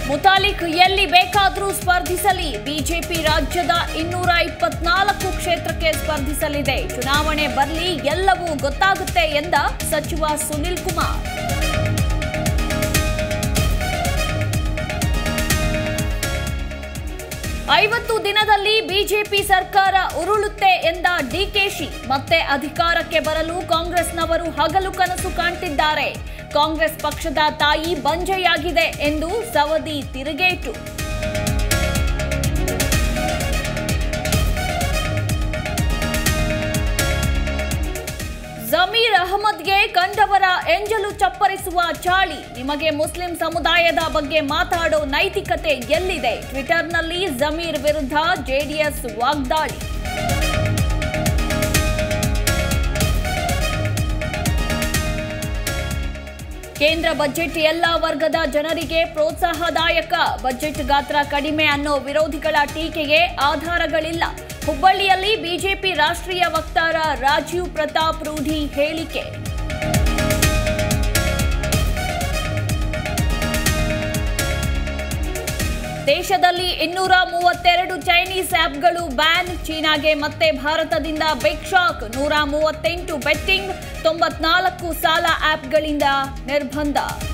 ಮುತಾಲಿಕ್ ಎಲ್ಲಿ ಬೇಕಾದರೂ ಸ್ಪರ್ಧಿಸಲಿ ಬಿಜೆಪಿ ರಾಜ್ಯದ ಇನ್ನೂರ ಇಪ್ಪತ್ನಾಲ್ಕು ಕ್ಷೇತ್ರಕ್ಕೆ ಸ್ಪರ್ಧಿಸಲಿದೆ ಚುನಾವಣೆ ಬರಲಿ ಎಲ್ಲವೂ ಗೊತ್ತಾಗುತ್ತೆ ಎಂದ ಸಚಿವ ಸುನಿಲ್ ಕುಮಾರ್ ಐವತ್ತು ದಿನದಲ್ಲಿ ಬಿಜೆಪಿ ಸರ್ಕಾರ ಉರುಳುತ್ತೆ ಎಂದ ಡಿಕೆಶಿ ಮತ್ತೆ ಅಧಿಕಾರಕ್ಕೆ ಬರಲು ಕಾಂಗ್ರೆಸ್ನವರು ಹಗಲು ಕನಸು ಕಾಣ್ತಿದ್ದಾರೆ ಕಾಂಗ್ರೆಸ್ ಪಕ್ಷದ ತಾಯಿ ಬಂಜೆಯಾಗಿದೆ ಎಂದು ಸವದಿ ತಿರುಗೇಟು ಜಮೀರ್ ಅಹಮದ್ಗೆ ಕಂಡವರ ಎಂಜಲು ಚಪ್ಪರಿಸುವ ಚಾಳಿ ನಿಮಗೆ ಮುಸ್ಲಿಂ ಸಮುದಾಯದ ಬಗ್ಗೆ ಮಾತಾಡೋ ನೈತಿಕತೆ ಎಲ್ಲಿದೆ ಟ್ವಿಟರ್ನಲ್ಲಿ ಜಮೀರ್ ವಿರುದ್ಧ ಜೆಡಿಎಸ್ ವಾಗ್ದಾಳಿ ಕೇಂದ್ರ ಬಜೆಟ್ ಎಲ್ಲ ವರ್ಗದ ಜನರಿಗೆ ಪ್ರೋತ್ಸಾಹದಾಯಕ ಬಜೆಟ್ ಗಾತ್ರ ಕಡಿಮೆ ಅನ್ನೋ ವಿರೋಧಿಗಳ ಟೀಕೆಗೆ ಆಧಾರಗಳಿಲ್ಲ ಹುಬ್ಬಳ್ಳಿಯಲ್ಲಿ ಬಿಜೆಪಿ ರಾಷ್ಟ್ರೀಯ ವಕ್ತಾರ ರಾಜೀವ್ ಪ್ರತಾಪ್ ರೂಢಿ ಹೇಳಿಕೆ ದೇಶದಲ್ಲಿ ಇನ್ನೂರ ಮೂವತ್ತೆರಡು ಚೈನೀಸ್ ಆಪ್ಗಳು ಬ್ಯಾನ್ ಚೀನಾಗೆ ಮತ್ತೆ ಭಾರತದಿಂದ ಬಿಗ್ ಶಾಕ್ ನೂರ ಮೂವತ್ತೆಂಟು ಬೆಟ್ಟಿಂಗ್ ತೊಂಬತ್ನಾಲ್ಕು ಸಾಲ ಆಪ್ಗಳಿಂದ ನಿರ್ಬಂಧ